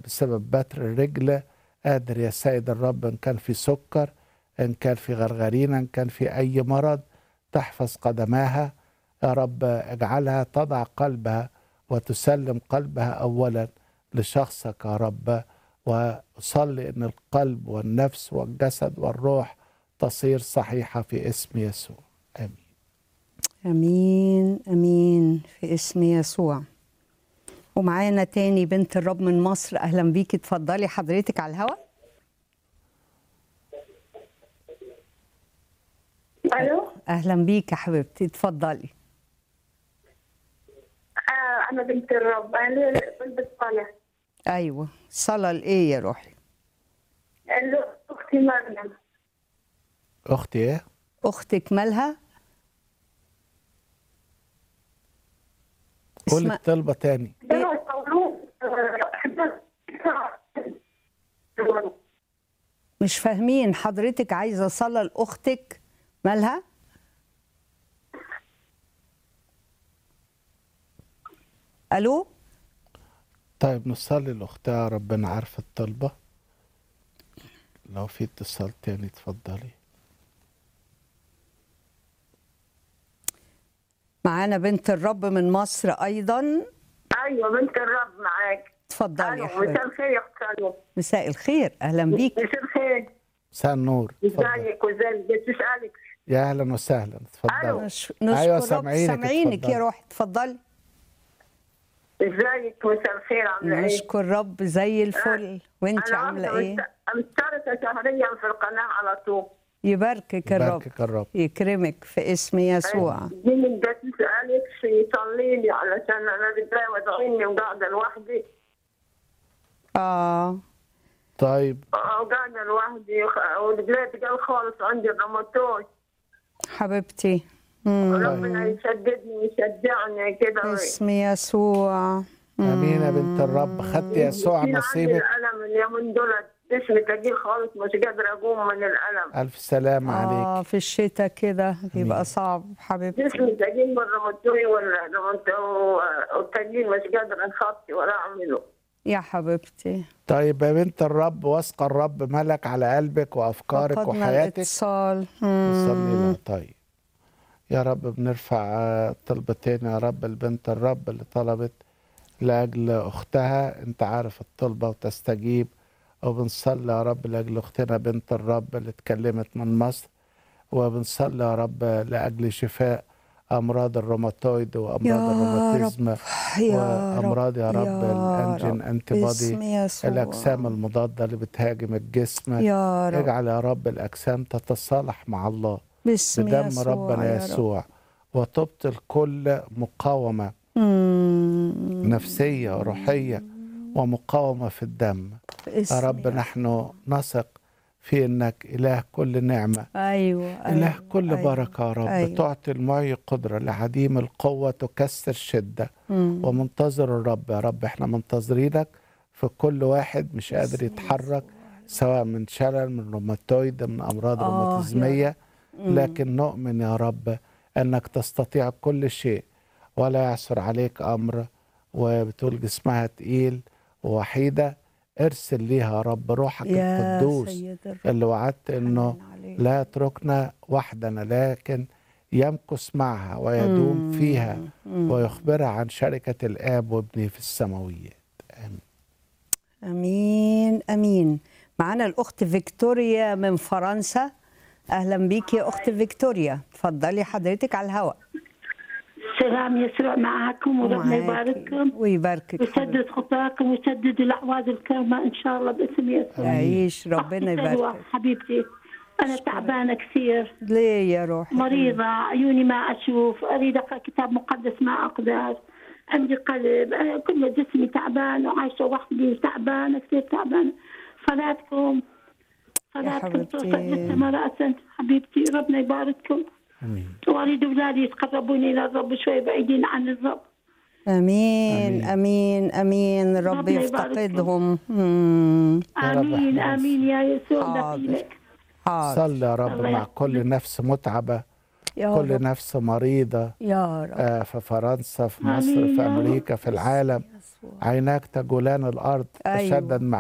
بسبب بتر الرجل قادر يا سيد الرب إن كان في سكر إن كان في غرغرينة إن كان في أي مرض تحفظ قدماها يا رب اجعلها تضع قلبها وتسلم قلبها أولا لشخصك يا رب وأصلي أن القلب والنفس والجسد والروح تصير صحيحة في اسم يسوع آمين امين امين في اسم يسوع ومعانا تاني بنت الرب من مصر اهلا بيكي اتفضلي حضرتك على الهواء الو اهلا بيكي يا حبيبتي اتفضلي آه انا بنت الرب انا بلبس صالح ايوه صلاه لايه يا روحي الو اختي مريم أختي إيه؟ اختك مالها قولي اسمها- الطلبة تاني ده صولوه مش فاهمين حضرتك عايزه صلاه لاختك مالها الو طيب نصلي لأختها ربنا عارف الطلبة لو في اتصال تاني اتفضلي معانا بنت الرب من مصر ايضا ايوه بنت الرب معاك اتفضلي الو يا مساء حبيبتي الخير يا اختي الو مساء الخير اهلا بيك مساء الخير مساء النور اتفضل ازيك وازيك بدي اسالك يا أهلا وسهلا اتفضلي نش- أيوة، نشكر رب سامعينك، سامعينك اتفضلي. يا روحي اتفضلي ازيك مساء الخير عامله ايه؟ نشكر رب زي الفل وانت انا عامله واحدة ايه مشت- مشتركه شهريا في القناه على طول يباركك الرب يباركك الرب يكرمك في اسم يسوع دي من جت اسالك يصلي لي علشان انا رجلي وجعيني وقاعده لوحدي اه آه، طيب وقاعده لوحدي وخ- ورجلي تقل خالص عندي الروماتويد حبيبتي مم. ربنا يشددني ويشجعني كده اسم يسوع امين يا بنت الرب خدت يسوع يشيل عندي نصيبك الالم اليومين دول جسمي تقيل خالص مش قادره اقوم من الالم الف سلامة عليك اه في الشتاء كده بيبقى صعب حبيبتي جسمي تقيل من الروماتويد والروماتويد والتقيل مش قادره انخطي ولا اعمله يا حبيبتي طيب يا بنت الرب واثقة الرب ملك على قلبك وافكارك فقدنا وحياتك الاتصال نصلي مم. لها طيب يا رب بنرفع آه، طلبتين يا رب البنت الرب اللي طلبت لأجل أختها أنت عارف الطلبة وتستجيب وبنصلي يا رب لأجل أختنا بنت الرب اللي اتكلمت من مصر وبنصلي يا رب لأجل شفاء أمراض الروماتويد وأمراض يا الروماتيزم يا رب وأمراض يا رب الأنجين رب. أنتي باسم بودي يسوع الأجسام المضادة اللي بتهاجم الجسم يا رب اجعل يا رب الأجسام تتصالح مع الله باسم بدم يسوع ربنا يا رب. يسوع وتبطل كل مقاومة مم. نفسية وروحية ومقاومة في الدم يا باسم رب يسوع. نحن نثق في انك اله كل نعمة ايوه اله أيوة. كل أيوة. بركة يا رب أيوة. تعطي المعي قدرة لعديم القوة تكسر شدة مم. ومنتظر الرب يا رب احنا منتظرينك في كل واحد مش قادر يتحرك سواء من شلل من روماتويد من امراض آه، يا روماتيزميه لكن نؤمن يا رب انك تستطيع كل شيء ولا يعثر عليك امر وبتقول جسمها تقيل ووحيده ارسل ليها يا رب روحك يا القدوس سيد الرب اللي وعدت انه حنان عليك. لا يتركنا وحدنا لكن يمكث معها ويدوم فيها ويخبرها عن شركة الآب وابنه في السماويات آمين امين امين معانا الاخت فيكتوريا من فرنسا اهلا بيك يا اخت فيكتوريا اتفضلي حضرتك على الهواء سلام يسوع معكم وربنا ومعاكي. يبارككم ويباركك حبيبتي. ويسدد خطاكم ويسدد الاعواز الكرمه ان شاء الله باسم يسوع يعيش ربنا أختي سلوى يباركك حبيبتي انا تعبانه كثير ليه يا روحي مريضه عيوني ما اشوف اريد اقرا كتاب مقدس ما اقدر عندي قلب أنا كل جسمي تعبان وعايشه وحدي تعبانه كثير تعبانه صلاتكم صلاتكم حبيبتي. توصل راسا حبيبتي ربنا يبارككم آمين واريد اولادي يتقربون الى الرب شوي بعيدين عن الرب امين امين امين رب ربنا يبارككم. يفتقدهم مم. يا رب امين احنا امين يا يسوع حاضر. دخيلك حاضر صل يا رب الله مع يحفظك. كل نفس متعبة يا كل رب نفس مريضة يا رب آه، في فرنسا في مصر آمين في يا رب. أمريكا في العالم عيناك تجولان الارض أيوة. تشدد